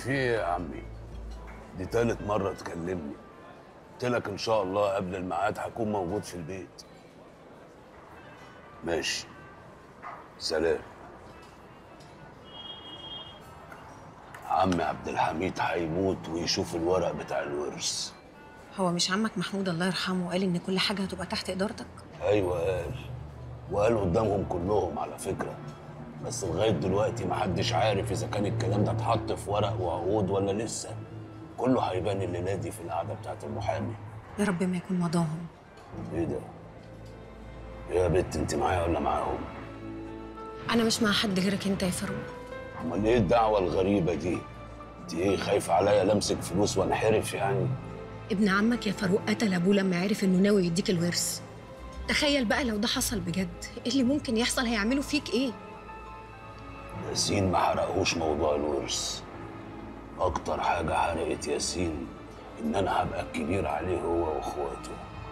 في ايه يا عمي دي تالت مرة تكلمني قلت لك ان شاء الله قبل الميعاد هكون موجود في البيت ماشي سلام عمي عبد الحميد هيموت ويشوف الورق بتاع الورث هو مش عمك محمود الله يرحمه قال ان كل حاجه هتبقى تحت ادارتك ايوه قال وقال قدامهم كلهم على فكره بس لغايه دلوقتي محدش عارف اذا كان الكلام ده اتحط في ورق وعقود ولا لسه كله هيبان الليله دي في القعده بتاعت المحامي يا رب ما يكون مضاهم ايه ده إيه يا بت انت معايا ولا معاهم انا مش مع حد غيرك انت يا فاروق امال ايه الدعوه الغريبه دي انت ايه خايفه عليا لمسك فلوس وانحرف يعني ابن عمك يا فاروق قتل ابوه لما عرف انه ناوي يديك الورث تخيل بقى لو ده حصل بجد ايه اللي ممكن يحصل هيعملوا فيك ايه ياسين ما حرقهوش موضوع الورث اكتر حاجه حرقت ياسين ان انا هبقى الكبير عليه هو واخواته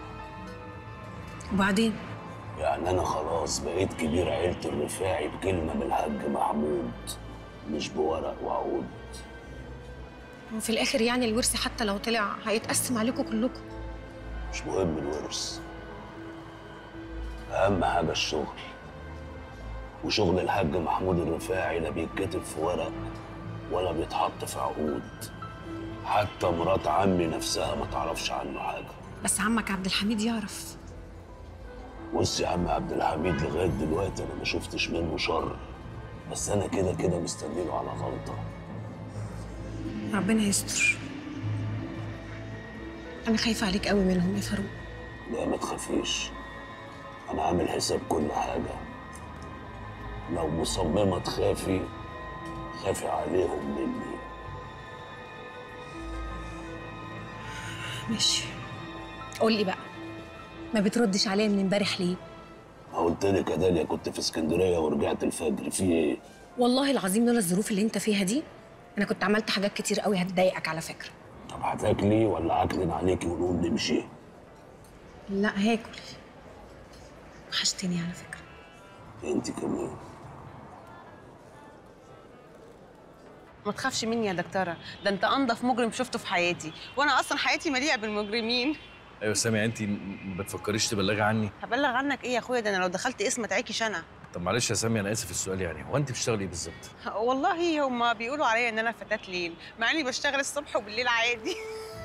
وبعدين يعني انا خلاص بقيت كبير عيلة الرفاعي بكلمة من الحاج محمود مش بورق وعقود وفي الاخر يعني الورث حتى لو طلع هيتقسم عليكم كلكم مش مهم الورث اهم حاجة الشغل وشغل الحاج محمود الرفاعي لا بيتكتب في ورق ولا بيتحط في عقود حتى مرات عمي نفسها ما تعرفش عنه حاجة بس عمك عبد الحميد يعرف بص يا عم عبد الحميد لغاية دلوقتي أنا ما شفتش منه شر بس أنا كده كده مستنيله على غلطة ربنا يستر انا خايفه عليك قوي منهم يا فاروق لا ما تخافيش انا عامل حساب كل حاجه لو مصممه تخافي خافي عليهم مني ماشي قول لي بقى ما بتردش عليا من امبارح ليه ما قلت لك يا داليا كنت في اسكندريه ورجعت الفجر في ايه والله العظيم لولا الظروف اللي انت فيها دي انا كنت عملت حاجات كتير قوي هتضايقك على فكره طب هتاكلي ولا عكلن عليكي ونقوم نمشي لا هاكل وحشتني على فكره انت كمان ما تخافش مني يا دكتوره ده انت انضف مجرم شفته في حياتي وانا اصلا حياتي مليئه بالمجرمين ايوه سامي انت ما بتفكريش تبلغي عني هبلغ عنك ايه يا اخويا ده انا لو دخلت اسم تعيكش انا طب معلش يا سامي انا اسف السؤال يعني هو انت بتشتغلي ايه بالظبط والله هما بيقولوا عليا ان انا فتاه ليل مع اني بشتغل الصبح وبالليل عادي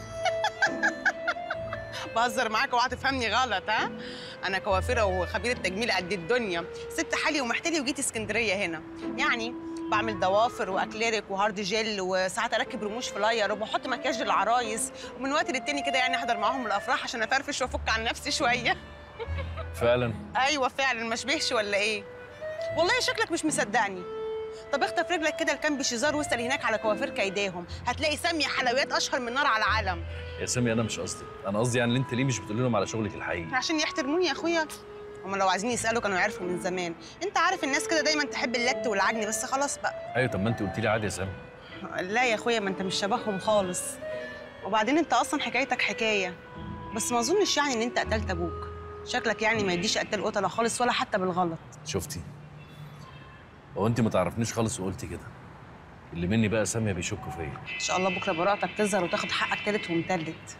بهزر معاك اوعى تفهمني غلط ها انا كوافره وخبيره تجميل قد الدنيا سبت حالي ومحتلي وجيت اسكندريه هنا يعني بعمل ضوافر واكليريك وهارد جل وساعات اركب رموش فلاير وبحط مكياج للعرايس ومن وقت للتاني كده يعني احضر معاهم الافراح عشان افرفش وافك عن نفسي شويه فعلا ايوه فعلا ما شبهش ولا ايه والله شكلك مش مصدقني طب اخطف رجلك كده لكام بشيزار واسال هناك على كوافير كيداهم هتلاقي سمي حلويات اشهر من نار على العالم يا سامي انا مش قصدي انا قصدي يعني انت ليه مش بتقولي لهم على شغلك الحقيقي عشان يحترموني يا اخويا هما لو عايزين يسالوا كانوا يعرفوا من زمان انت عارف الناس كده دايما تحب اللت والعجن بس خلاص بقى ايوه طب ما انت قلتي لي عادي يا سامي لا يا اخويا ما انت مش شبههم خالص وبعدين انت اصلا حكايتك حكايه بس ما اظنش يعني ان انت قتلت ابوك شكلك يعني ما يديش قتال قتله خالص ولا حتى بالغلط شفتي هو انت ما تعرفنيش خالص وقلتي كده اللي مني بقى ساميه بيشكوا فيا ان شاء الله بكره براءتك تظهر وتاخد حقك تالت ومتلت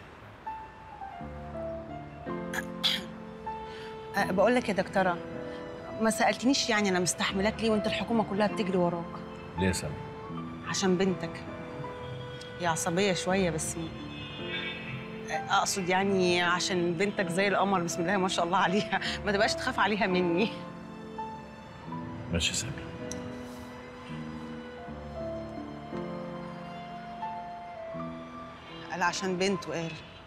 أه بقول لك يا دكتوره ما سالتنيش يعني انا مستحملاك ليه وانت الحكومه كلها بتجري وراك ليه يا سامي عشان بنتك هي عصبيه شويه بس اقصد يعني عشان بنتك زي القمر بسم الله ما شاء الله عليها ما تبقاش تخاف عليها مني ماشي يا سامي قال عشان بنته قال